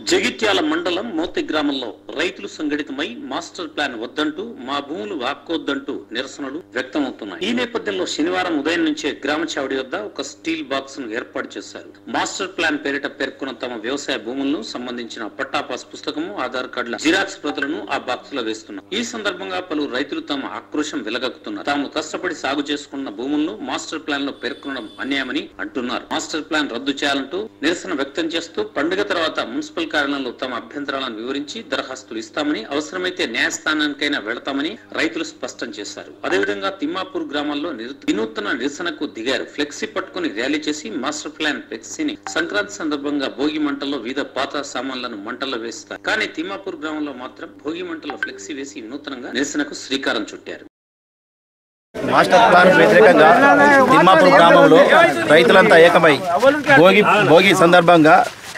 జగిత్యాల మండలం మోతి గ్రామంలో రైతులు సంఘటితమై మాస్టర్ ప్లాన్ వద్దంటూ మా భూములు వాక్కోద్దంటూ నిరసనలు వ్యక్తమవుతున్నాయి ఈ నేపథ్యంలో శనివారం ఉదయం నుంచే గ్రామ చావడి వద్ద ఒక స్టీల్ బాక్స్ ను ఏర్పాటు చేశారు మాస్టర్ ప్లాన్ పేరిట పేర్కొన్న తమ వ్యవసాయ భూములను సంబంధించిన పట్టాపాస్ పుస్తకము ఆధార్ కార్డుల జిరాక్స్ ప్రతులను ఆ బాక్స్ లో వేస్తున్నారు ఈ సందర్భంగా పలు రైతులు తమ ఆక్రోశం వెలగక్కుతున్నారు తాము కష్టపడి సాగు చేసుకున్న భూములను మాస్టర్ ప్లాన్ లో పేర్కొనడం అన్యాయమని అంటున్నారు మాస్టర్ ప్లాన్ రద్దు చేయాలంటూ నిరసన వ్యక్తం చేస్తూ పండుగ తర్వాత మున్సిపల్ కార్యాలయంలో తమ అభ్యంతరాలను వివరించి దరఖాస్తులు ఇస్తామని అవసరమైతే న్యాయస్థానానికైనా వెళతామని రైతులు స్పష్టం చేశారు అదేవిధంగా తిమ్మాపూర్ గ్రామంలో నిరు- వినూత్న నిరసనకు దిగారు ఫ్లెక్సీ పట్టుకుని ర్యాలీ చేసి మాస్టర్ ప్లాన్ ఫ్లెక్సీని సంక్రాంతి సందర్భంగా భోగి మంటల్లో వివిధ పాత సామాన్లను మంటల్లో వేస్తారు కానీ తిమ్మాపూర్ గ్రామంలో మాత్రం భోగి మంటల్లో ఫ్లెక్సీ వేసి వినూత్నంగా నిరసనకు శ్రీకారం చుట్టారు మాస్టర్ ప్లాన్ వ్యతిరేకంగా తిమ్మాపూర్ గ్రామంలో రైతులంతా ఏకమై భోగి భోగి సందర్భంగా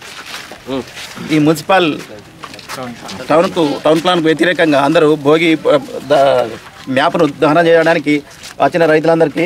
ఈ మున్సిపల్ టౌన్కు టౌన్ ప్లాన్కు వ్యతిరేకంగా అందరూ భోగి ప- ద- మ్యాప్ను దహనం చేయడానికి వచ్చిన రైతులందరికీ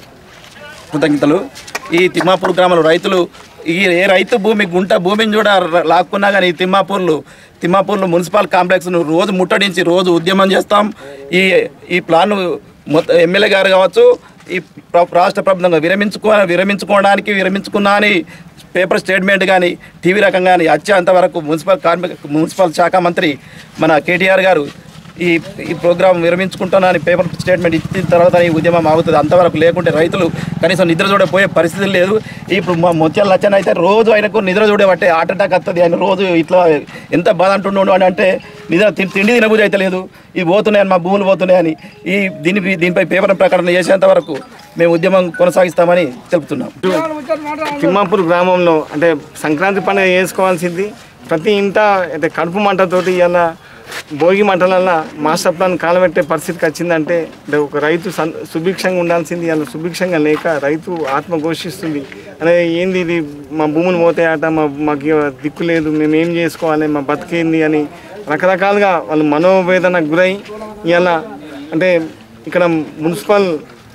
కృతజ్ఞతలు ఈ తిమ్మాపూర్ గ్రామంలో రైతులు ఈ ఏ రైతు భూమి గుంట భూమిని కూడా ర- లాక్కున్నా కానీ ఈ తిమ్మాపూర్లు తిమ్మాపూర్లు మున్సిపల్ కాంప్లెక్స్ను రోజు ముట్టడించి రోజు ఉద్యమం చేస్తాం ఈ ఈ ప్లాన్ మొత్తం ఎమ్మెల్యే గారు కావచ్చు ఈ ప్ర- రాష్ట్ర ప్రభుత్వంగా విరమించుకో విరమించుకోవడానికి విరమించుకున్నా అని పేపర్ స్టేట్మెంట్ కానీ టీవీ రకం కానీ వచ్చేంత వరకు మున్సిపల్ కార్మిక మున్సిపల్ శాఖ మంత్రి మన కేటీఆర్ గారు ఈ ఈ ప్రోగ్రాం విరమించుకుంటున్నా అని పేపర్ స్టేట్మెంట్ ఇచ్చిన తర్వాత ఈ ఉద్యమం ఆగుతుంది అంతవరకు లేకుంటే రైతులు కనీసం నిద్ర చూడపోయే పరిస్థితి లేదు ఇప్పుడు మా ముత్యాల లచ్చన అయితే రోజు ఆయనకు నిద్ర చూడబట్టే హార్ట్ అటాక్ వస్తుంది ఆయన రోజు ఇట్లా ఎంత బాధ అంటుండడు అని అంటే నిద్ర తి- తిండి తినబుద్ధి అయితే లేదు ఇవి పోతున్నాయని మా భూములు పోతున్నాయని ఈ దీని దీనిపై పేపర్ ప్రకటన చేసేంత వరకు మేము ఉద్యమం కొనసాగిస్తామని తెలుపుతున్నాం తిమ్మాపూర్ గ్రామంలో అంటే సంక్రాంతి పండుగ చేసుకోవాల్సింది ప్రతి ఇంట అంటే కడుపు మంటతోటి ఇలా భోగి మంటలల్ల మాస్టర్ ప్లాన్ కాలబెట్టే పరిస్థితికి వచ్చిందంటే అంటే ఒక రైతు సం సుభిక్షంగా ఉండాల్సింది అలా సుభిక్షంగా లేక రైతు ఆత్మ ఘోషిస్తుంది అనే ఏంది ఇది మా భూములు పోతాయట మా మాకు ఇక దిక్కు లేదు మేము ఏం చేసుకోవాలి మా బతికేంది అని రకరకాలుగా వాళ్ళు మనోవేదన గురై ఇలా అంటే ఇక్కడ మున్సిపల్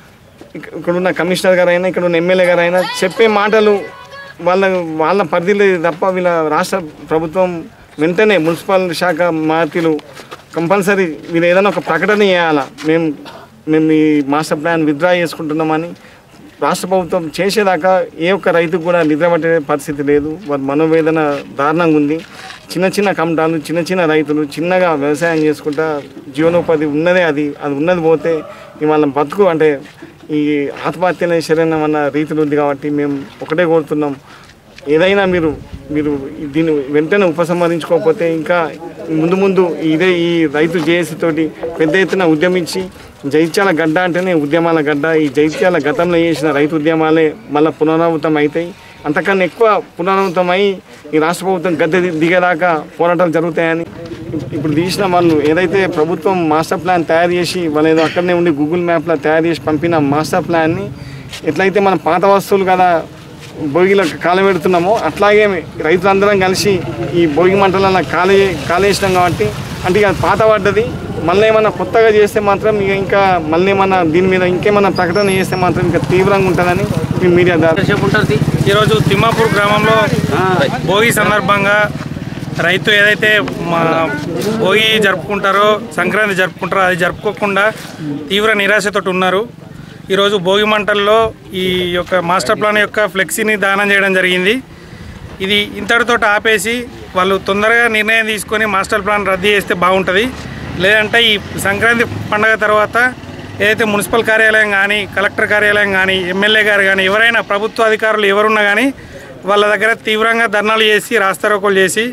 ఇక- ఇక్కడ ఉన్న కమిషనర్ గారు అయినా ఇక్కడ ఉన్న ఎమ్మెల్యే గారు అయినా చెప్పే మాటలు వాళ్ళ వాళ్ళ పరిధిలో తప్ప వీళ్ళ రాష్ట్ర ప్రభుత్వం వెంటనే మున్సిపల్ శాఖ మాతిలు కంపల్సరీ వీళ్ళు ఏదైనా ఒక ప్రకటన చేయాలా మేము మేము ఈ మాస్టర్ ప్లాన్ విత్డ్రా చేసుకుంటున్నామని రాష్ట్ర ప్రభుత్వం చేసేదాకా ఏ ఒక్క రైతుకు కూడా నిద్రపట్టే పరిస్థితి లేదు వారి మనోవేదన దారుణంగా ఉంది చిన్న చిన్న కమటాలు చిన్న చిన్న రైతులు చిన్నగా వ్యవసాయం చేసుకుంటా జీవనోపాధి ఉన్నదే అది అది ఉన్నది పోతే ఇవాళ బతుకు అంటే ఈ ఆత్మహత్యల శరీరం అన్న రీతిలో ఉంది కాబట్టి మేము ఒకటే కోరుతున్నాం ఏదైనా మీరు మీరు దీన్ని వెంటనే ఉపసంహరించుకోకపోతే ఇంకా ముందు ముందు ఇదే ఈ రైతు జేఏసీ తోటి పెద్ద ఎత్తున ఉద్యమించి జైత్యాల గడ్డ అంటేనే ఉద్యమాల గడ్డ ఈ జైత్యాల గతంలో చేసిన రైతు ఉద్యమాలే మళ్ళీ పునరావృతం అవుతాయి అంతకన్నా ఎక్కువ పునరావృతమై ఈ రాష్ట్ర ప్రభుత్వం గద్దె ది- దిగేదాకా పోరాటాలు జరుగుతాయని ఇప్- ఇప్పుడు తీసిన వాళ్ళు ఏదైతే ప్రభుత్వం మాస్టర్ ప్లాన్ తయారు చేసి వాళ్ళు ఏదో అక్కడనే ఉండి గూగుల్ మ్యాప్లో తయారు చేసి పంపిన మాస్టర్ ప్లాన్ని ఎట్లయితే మన పాత వస్తువులు కదా భోగిలో కాలబెడుతున్నామో అట్లాగే రైతులందరం కలిసి ఈ భోగి మంటలలో కాలే కాలేసినాం కాబట్టి అంటే ఇక పాత పడ్డది మళ్ళీ ఏమన్నా కొత్తగా చేస్తే మాత్రం ఇక ఇంకా మళ్ళీ ఏమన్నా దీని మీద ఇంకేమన్నా ప్రకటన చేస్తే మాత్రం ఇంకా తీవ్రంగా ఉంటుందని మీ మీడియా ద్వారా ఈరోజు తిమ్మాపూర్ గ్రామంలో భోగి సందర్భంగా రైతు ఏదైతే మా భోగి జరుపుకుంటారో సంక్రాంతి జరుపుకుంటారో అది జరుపుకోకుండా తీవ్ర నిరాశతో ఉన్నారు ఈరోజు భోగి మంటల్లో ఈ యొక్క మాస్టర్ ప్లాన్ యొక్క ఫ్లెక్సీని దానం చేయడం జరిగింది ఇది ఇంతటితో ఆపేసి వాళ్ళు తొందరగా నిర్ణయం తీసుకొని మాస్టర్ ప్లాన్ రద్దు చేస్తే బాగుంటుంది లేదంటే ఈ సంక్రాంతి పండగ తర్వాత ఏదైతే మున్సిపల్ కార్యాలయం కానీ కలెక్టర్ కార్యాలయం కానీ ఎమ్మెల్యే గారు కానీ ఎవరైనా ప్రభుత్వ అధికారులు ఎవరున్నా కానీ వాళ్ళ దగ్గర తీవ్రంగా ధర్నాలు చేసి రాస్తారోకోలు చేసి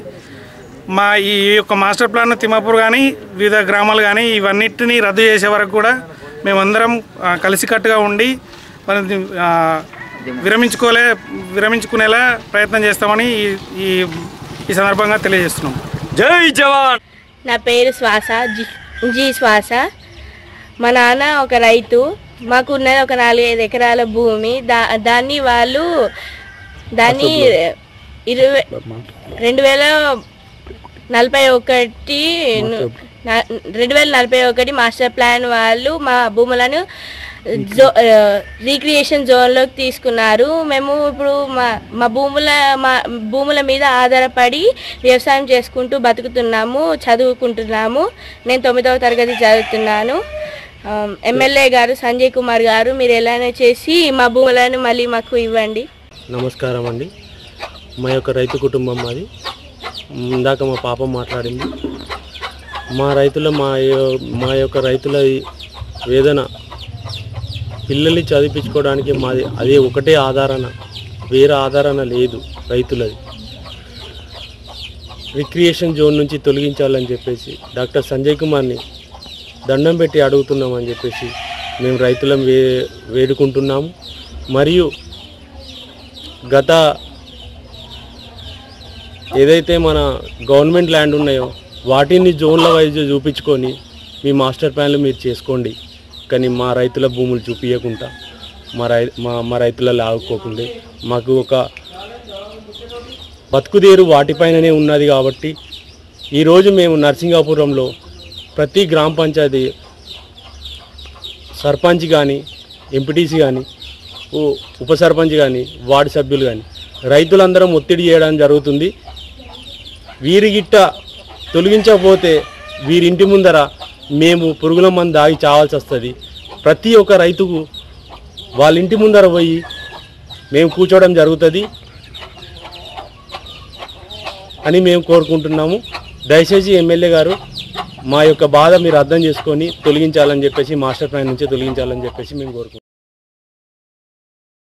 మా ఈ యొక్క మాస్టర్ ప్లాన్ తిమ్మాపూర్ కానీ వివిధ గ్రామాలు కానీ ఇవన్నిటిని రద్దు చేసే వరకు కూడా మేమందరం ఆ, కలిసికట్టుగా ఉండి మరి ఆ, విరమించుకోలే విరమించుకునేలా ప్రయత్నం చేస్తామని ఈ- ఈ ఈ సందర్భంగా తెలియజేస్తున్నాం జై జవాన్ నా పేరు శ్వాస జి జి శ్వాస మా నాన్న ఒక రైతు మాకు ఉన్నది ఒక నాలుగైదు ఎకరాల భూమి దా దాన్ని వాళ్ళు దాన్ని ఇరవై రెండు వేల నలభై ఒకటి ను- నా- రెండు వేల నలభై ఒకటి మాస్టర్ ప్లాన్ వాళ్ళు మా భూములను జో రీక్రియేషన్ జోన్లోకి తీసుకున్నారు మేము ఇప్పుడు మా మా భూముల మా భూముల మీద ఆధారపడి వ్యవసాయం చేసుకుంటూ బతుకుతున్నాము చదువుకుంటున్నాము నేను తొమ్మిదవ తరగతి చదువుతున్నాను ఆ, ఎమ్మెల్యే గారు సంజయ్ కుమార్ గారు మీరు ఎలానే చేసి మా భూములను మళ్ళీ మాకు ఇవ్వండి నమస్కారం అండి మా యొక్క రైతు కుటుంబం మాది ఇందాక మా పాప మాట్లాడింది మా రైతుల మా యొ- మా యొక్క రైతుల ఈ వేదన పిల్లల్ని చదివించుకోవడానికి మాది అదే ఒకటే ఆధారణ వేరే ఆధారణ లేదు రైతులది రిక్రియేషన్ జోన్ నుంచి తొలగించాలని చెప్పేసి డాక్టర్ సంజయ్ కుమార్ని దండం పెట్టి అడుగుతున్నామని చెప్పేసి మేము రైతులం వే వేడుకుంటున్నాము మరియు గత ఏదైతే మన గవర్నమెంట్ ల్యాండ్ ఉన్నాయో వాటిని జోన్ల వైజ్ చూపించుకొని మీ మాస్టర్ ప్లాన్లు మీరు చేసుకోండి కానీ మా రైతుల భూములు చూపించకుండా మా రై మా మా రైతుల లాగుకోకుండా మాకు ఒక బతుకుదేరు వాటిపైననే ఉన్నది కాబట్టి ఈరోజు మేము నర్సింగాపురంలో ప్రతి గ్రామ పంచాయతీ సర్పంచ్ కానీ ఎంపీటీసీ కానీ ఓ ఉప సర్పంచ్ కానీ వార్డు సభ్యులు కానీ రైతులందరం ఒత్తిడి చేయడం జరుగుతుంది వీరి గిట్ట తొలగించకపోతే వీరింటి ముందర మేము పురుగుల మందు దాగి చావాల్సి వస్తుంది ప్రతి ఒక్క రైతుకు వాళ్ళ ఇంటి ముందర పోయి మేము కూర్చోవడం జరుగుతుంది అని మేము కోరుకుంటున్నాము దయచేసి ఎమ్మెల్యే గారు మా యొక్క బాధ మీరు అర్థం చేసుకొని తొలగించాలని చెప్పేసి మాస్టర్ ప్లాన్ నుంచి తొలగించాలని చెప్పేసి మేము కోరుకుంటున్నాం